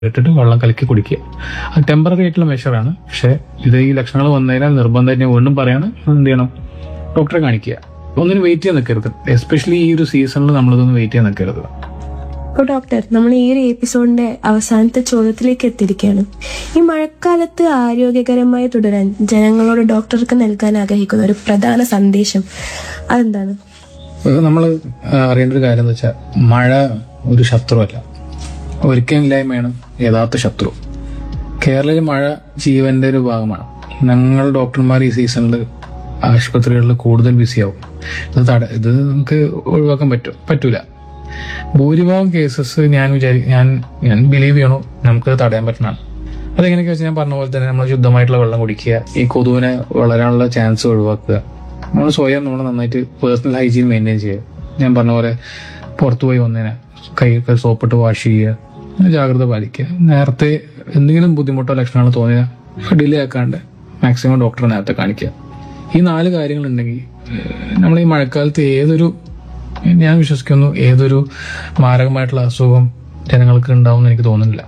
ഇട്ടിട്ട് വെള്ളം കലക്കി കുടിക്കുക അത് ടെമ്പററി ആയിട്ടുള്ള മെഷറാണ് പക്ഷെ ഇത് ഈ ലക്ഷണങ്ങൾ വന്നതിനാൽ നിർബന്ധമായിട്ട് ഞാൻ വീണ്ടും പറയാണ് എന്ത് ചെയ്യണം ഡോക്ടറെ കാണിക്കുക ഒന്നിനും വെയിറ്റ് ചെയ്യാൻ നിൽക്കരുത് എസ്പെഷ്യലി ഈ ഒരു സീസണിൽ നമ്മളിതൊന്നും വെയിറ്റ് ചെയ്യാൻ നിൽക്കരുത് അപ്പോൾ ഡോക്ടർ നമ്മൾ ഈ ഒരു എപ്പിസോഡിന്റെ അവസാനത്തെ ചോദ്യത്തിലേക്ക് എത്തിയിരിക്കുകയാണ് ഈ മഴക്കാലത്ത് ആരോഗ്യകരമായി തുടരാൻ ജനങ്ങളോട് ഡോക്ടർക്ക് നൽകാൻ ആഗ്രഹിക്കുന്ന ഒരു പ്രധാന സന്ദേശം അതെന്താണ് നമ്മൾ അറിയേണ്ട ഒരു കാര്യം എന്ന് വെച്ചാൽ മഴ ഒരു ശത്രുവല്ല ഒരിക്കലില്ലായ്മയാണ് യഥാർത്ഥ ശത്രു കേരളത്തിൽ മഴ ജീവന്റെ ഒരു ഭാഗമാണ് ഞങ്ങൾ ഡോക്ടർമാർ ഈ സീസണിൽ ആശുപത്രികളിൽ കൂടുതൽ ബിസിയാവും ഇത് തട ഇത് നമുക്ക് ഒഴിവാക്കാൻ പറ്റും പറ്റൂല ഭൂരിഭാഗം കേസസ് ഞാൻ വിചാരി ഞാൻ ഞാൻ ബിലീവ് ചെയ്യണു നമുക്ക് തടയാൻ പറ്റുന്നതാണ് അതെങ്ങനെയൊക്കെ വെച്ചാൽ ഞാൻ പറഞ്ഞ പോലെ തന്നെ നമ്മൾ ശുദ്ധമായിട്ടുള്ള വെള്ളം കുടിക്കുക ഈ കൊതുവിനെ വളരാനുള്ള ചാൻസ് ഒഴിവാക്കുക നമ്മൾ സ്വയം നമ്മൾ നന്നായിട്ട് പേഴ്സണൽ ഹൈജീൻ മെയിൻറ്റെയിൻ ചെയ്യുക ഞാൻ പറഞ്ഞ പോലെ പുറത്തു പോയി വന്നതിനെ കൈയൊക്കെ സോപ്പിട്ട് വാഷ് ചെയ്യുക അങ്ങനെ ജാഗ്രത പാലിക്കുക നേരത്തെ എന്തെങ്കിലും ബുദ്ധിമുട്ടോ ലക്ഷണങ്ങളോ തോന്നിയാൽ ഡിലേ ആക്കാണ്ട് മാക്സിമം ഡോക്ടറെ നേരത്തെ കാണിക്കുക ഈ നാല് കാര്യങ്ങളുണ്ടെങ്കിൽ നമ്മൾ ഈ മഴക്കാലത്ത് ഏതൊരു ഞാൻ വിശ്വസിക്കുന്നു ഏതൊരു മാരകമായിട്ടുള്ള അസുഖം ജനങ്ങൾക്ക് ഉണ്ടാവും എന്ന് എനിക്ക് തോന്നുന്നില്ല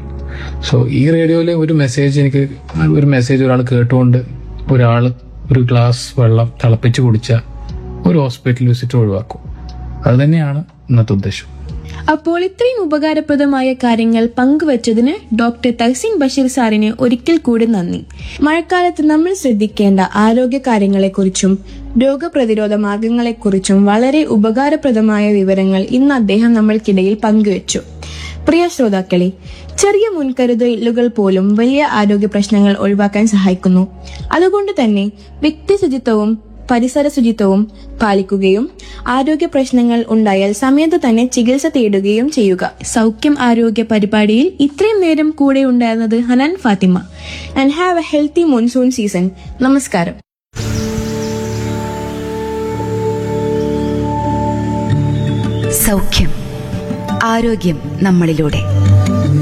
സോ ഈ റേഡിയോയിലെ ഒരു മെസ്സേജ് എനിക്ക് ഒരു മെസ്സേജ് ഒരാൾ കേട്ടുകൊണ്ട് ഒരാൾ ഒരു ഗ്ലാസ് വെള്ളം തിളപ്പിച്ച് കുടിച്ച ഒരു ഹോസ്പിറ്റൽ വിസിറ്റ് ഒഴിവാക്കും അത് തന്നെയാണ് ഇന്നത്തെ ഉദ്ദേശം അപ്പോൾ ഇത്രയും ഉപകാരപ്രദമായ കാര്യങ്ങൾ പങ്കുവച്ചതിന് ഡോക്ടർ തഹസീൻ ബഷീർ സാറിന് ഒരിക്കൽ കൂടി നന്ദി മഴക്കാലത്ത് നമ്മൾ ശ്രദ്ധിക്കേണ്ട ആരോഗ്യ കാര്യങ്ങളെക്കുറിച്ചും രോഗപ്രതിരോധ മാർഗങ്ങളെക്കുറിച്ചും വളരെ ഉപകാരപ്രദമായ വിവരങ്ങൾ ഇന്ന് അദ്ദേഹം നമ്മൾക്കിടയിൽ പങ്കുവച്ചു പ്രിയ ശ്രോതാക്കളെ ചെറിയ മുൻകരുതലുകൾ പോലും വലിയ ആരോഗ്യ പ്രശ്നങ്ങൾ ഒഴിവാക്കാൻ സഹായിക്കുന്നു അതുകൊണ്ട് തന്നെ വ്യക്തി ശുചിത്വവും പരിസര ശുചിത്വവും പാലിക്കുകയും ആരോഗ്യ പ്രശ്നങ്ങൾ ഉണ്ടായാൽ സമയത്ത് തന്നെ ചികിത്സ തേടുകയും ചെയ്യുക സൗഖ്യം ആരോഗ്യ പരിപാടിയിൽ ഇത്രയും നേരം കൂടെ ഉണ്ടായിരുന്നത് Hanan Fathima and have a healthy monsoon season നമസ്കാരം സൗഖ്യം ആരോഗ്യം നമ്മളിലൂടെ